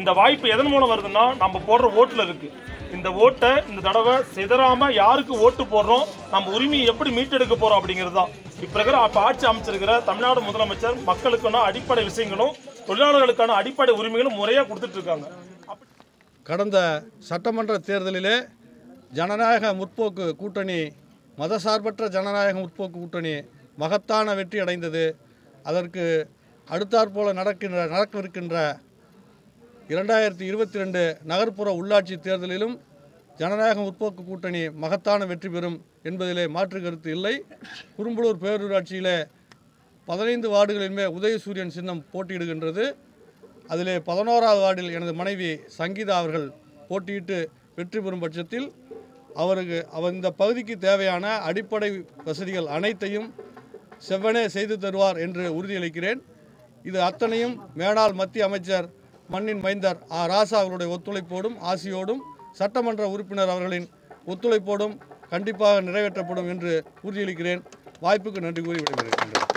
இந்த வாய்ப்பு எதன் மூலம் வருதுன்னா நம்ம போடுற ஓட்டுல இருக்கு இந்த ஓட்டை இந்த தடவை சிதறாம யாருக்கு ஓட்டு போடுறோம் நம்ம உரிமையை எப்படி மீட்டெடுக்க போறோம் அப்படிங்கிறது தான் இப்ப இருக்கிற அப்ப ஆட்சி அமைச்சிருக்கிற தமிழ்நாடு முதலமைச்சர் மக்களுக்கான அடிப்படை விஷயங்களும் தொழிலாளர்களுக்கான அடிப்படை உரிமைகளும் முறையா கொடுத்துட்டு இருக்காங்க அப்ப- கடந்த சட்டமன்ற தேர்தலிலே ஜனநாயக முற்போக்கு கூட்டணி மதசார்பற்ற ஜனநாயக முற்போக்கு கூட்டணி மகத்தான வெற்றி அடைந்தது அதற்கு அடுத்தாற்போல நடக்கின்ற நடக்கவிருக்கின்ற இரண்டாயிரத்தி இருபத்தி ரெண்டு நகர்ப்புற உள்ளாட்சி தேர்தலிலும் ஜனநாயக முற்போக்கு கூட்டணி மகத்தான வெற்றி பெறும் என்பதிலே மாற்று கருத்து இல்லை குறும்பலூர் பேரூராட்சியிலே பதினைந்து வார்டுகளிலுமே உதயசூரியன் சின்னம் போட்டியிடுகின்றது அதிலே பதினோராவது வார்டில் எனது மனைவி சங்கீதா அவர்கள் போட்டியிட்டு வெற்றி பெறும் பட்சத்தில் அவருக்கு அவர் இந்த பகுதிக்கு தேவையான அடிப்படை வசதிகள் அனைத்தையும் செவ்வனே செய்து தருவார் என்று உறுதியளிக்கிறேன் இது அத்தனையும் மேடாள் மத்திய அமைச்சர் மண்ணின் மைந்தர் ஆ ராசா அவர்களுடைய ஒத்துழைப்போடும் ஆசியோடும் சட்டமன்ற உறுப்பினர் அவர்களின் ஒத்துழைப்போடும் கண்டிப்பாக நிறைவேற்றப்படும் என்று உறுதியளிக்கிறேன் வாய்ப்புக்கு நன்றி கூறி விடைபெறுகின்றேன்